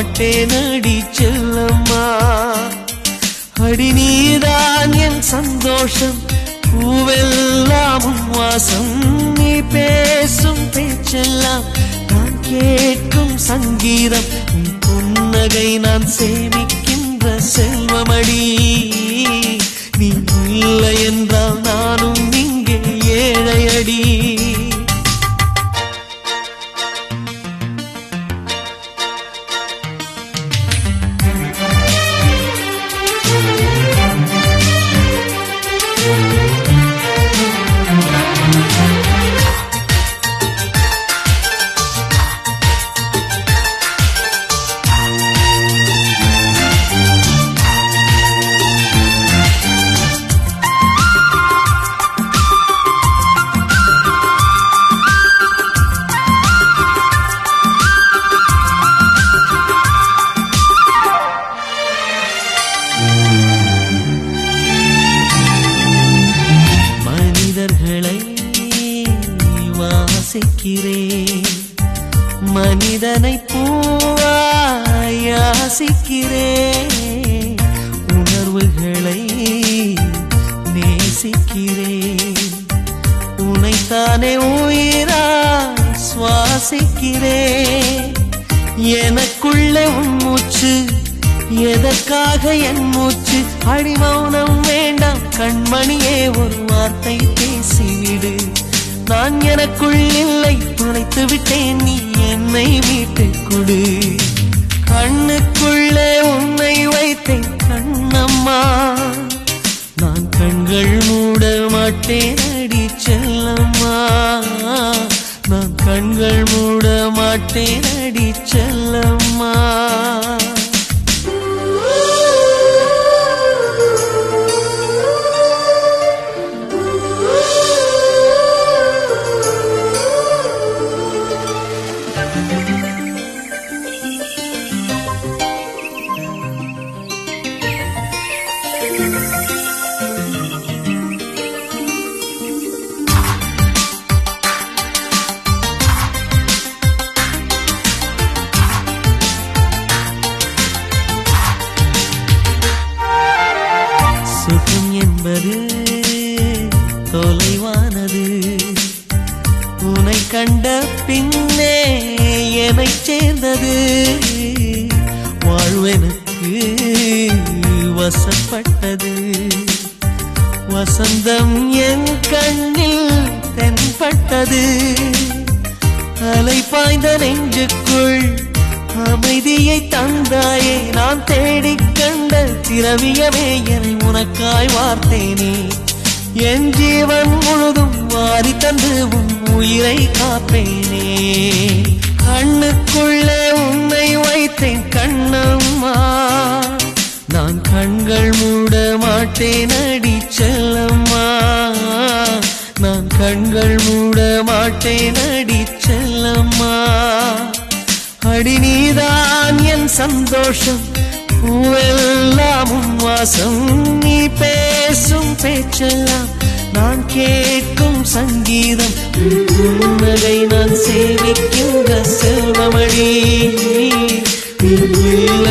மாட்டேன் அடி செல்லம்மா அடி நீதான் என் சந்தோஷம் பூவெல்லாம் உன் வாசம் நீ பேசும் பேச்செல்லாம் நான் கேட்கும் சங்கீதம் உன் புன்னகை நான் சேமிக்கின்ற செல்வமடி நீ இல்லை என்றால் நானும் இங்கே ஏழையடி மனிதர்களை வாசிக்கிறேன் மனிதனை பூவாய் யாசிக்கிறேன் உணர்வுகளை நேசிக்கிறேன் உனைத்தானே உயிராய் சுவாசிக்கிறேன் எனக்குள்ளே உன் மூச்சு எதற்காக என் மூச்சு அடிமௌனம் வேண்டாம் கண்மணியே ஒரு வார்த்தை பேசிவிடு நான் எனக்குள் இல்லை துளைத்து விட்டேன் நீ என்னை மீட்டுக் கொடு கண்ணுக்குள்ளே உன்னை வைத்தேன் கண்ணம்மா நான் கண்கள் மூட மாட்டேன் அடி செல்லம்மா நான் கண்கள் மூட மாட்டேன் அடி செல்லம்மா சுகம் என்பது தொலைவானது உனை கண்ட பின்னே என்னை சேர்ந்தது வாழ்வெனக்கு வசப்பட்டது வசந்தம் என் கண்ணில் தென்பட்டது அலை பாய்ந்த நெஞ்சுக்குள் அமைதியை தந்தாயே நான் தேடிக் கண்ட திரவியமே என்னை உனக்காய் வார்த்தேனே என் ஜீவன் முழுதும் வாரி தந்து உன் உயிரை காப்பேனே கண்ணுக்குள்ளே உன்னை வைத்தேன் கண்ணம்மா நான் கண்கள் மூட மாட்டேன் அடி செல்லம்மா நான் கண்கள் மூட மாட்டேன் அடி செல்லம்மா அடி நீதான் என் சந்தோஷம் பூவெல்லாம் உன் வாசம் நீ பேசும் பேச்செல்லாம் நான் கேட்கும் சங்கீதம் உன் புன்னகை நான் சேவிக்கின்ற செல்வமடி நீ